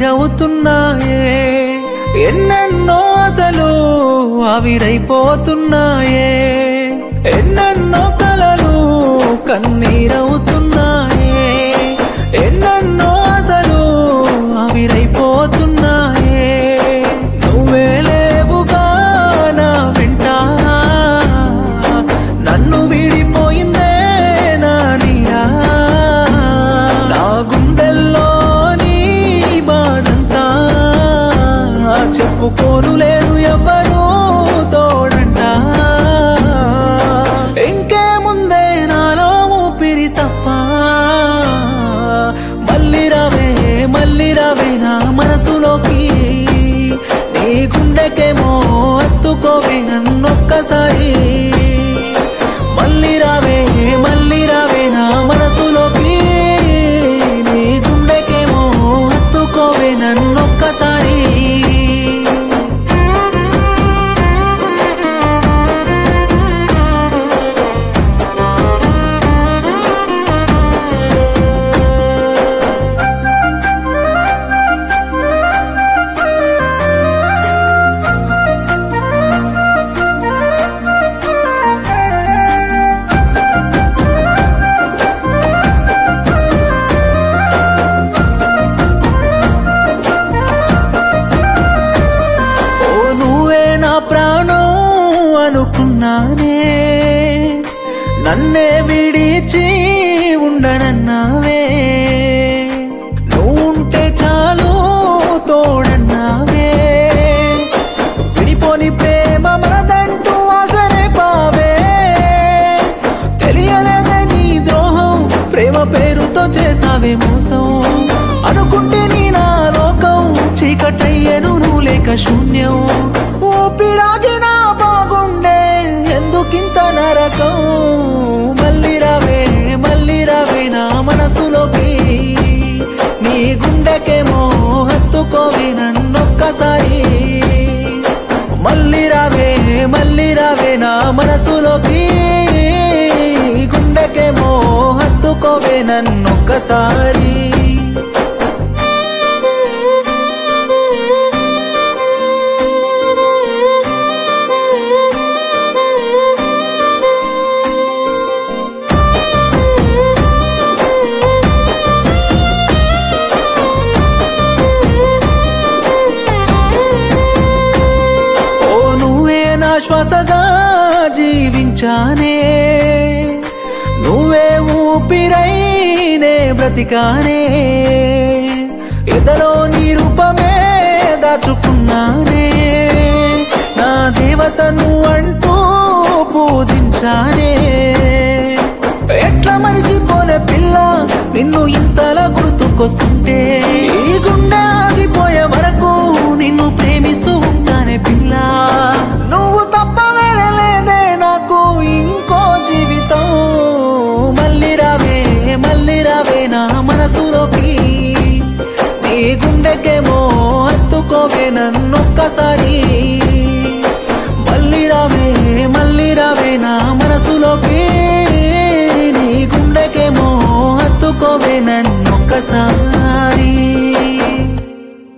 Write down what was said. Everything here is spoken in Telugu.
కన్నీరవుతున్నాయే ఎన్నెన్నో అసలు ఆవిరైపోతున్నాయే ఎన్నెన్నో కలలు కన్నీరవుతున్నాయే ఎన్నెన్నో అసలు ఆవిరైపోతున్నాయే నువ్వే లేవుగా నా వెంట నన్ను వీడిపోయిందే నా నీడా నా గుండెల్లోని బాధంతా చెప్పుకోను లేదు ఎవ్వరూ తోడంట ఇంకేముందే నాలో ఊపిరి తప్ప మళ్ళీ రావే మళ్ళీ రావే నా మనసులోకి నీ గుండెకేమో అత్తుకోవే నన్నొక్కసారి మళ్ళీ రావే మళ్ళీ రావే నా మనసులోకి నీ గుండెకేమో హత్తుకోవే నన్నొక్కసారి ఓ నువ్వే నా ప్రాణం అనుకున్నానే నన్నే విడిచి ఉండనన్నావే నువ్వుంటే చాలు తోడన్నావే విడిపోని ప్రేమ మనదంటూ అసలే పావే తెలియలేదే నీ ద్రోహం ప్రేమ పేరుతో చేసావే మోసం అనుకుంటే నీ నా లోకం చీకటయ్యను నువ్వు లేక శూన్యం ఊపిరాగినా బాగుండే ఎందుకింత నరకం మళ్ళీ రావే మళ్ళీ రావే నా మనసులోకి నీ గుండెకేమో హత్తుకోవే నన్నొక్కసారి మళ్ళీ రావే మళ్ళీ రావే నా మనసులోకి గుండెకేమో హత్తుకోవే నన్నొక్కసారి ఓ నువ్వే నా శ్వాసగా జీవించానే నువ్వే ఊపిరైనే బ్రతికానే ఎదలో నీ రూపమే దాచుకున్నానే నా దేవతను అంటూ పూజించానే ఎట్లా మరిచిపోలే పిల్ల నిన్ను ఇంతలా గుర్తుకొస్తుంటే ఈ గుండె ఆగిపోయే వరకు నిన్ను ప్రేమిస్తూ ఉంటానే పిల్ల నువ్వు తప్ప వేరే లేదే నాకు ఇంకో జీవితం మళ్ళీ రావే మళ్ళీ రావే నా మనసులోకి నీ గుండెకేమో హత్తుకోవే నన్నొక్కసారి మళ్ళీ రావే మళ్ళీ రావే నా మనసులోకి నీ గుండెకేమో హత్తుకోవే నన్నొక్కసారి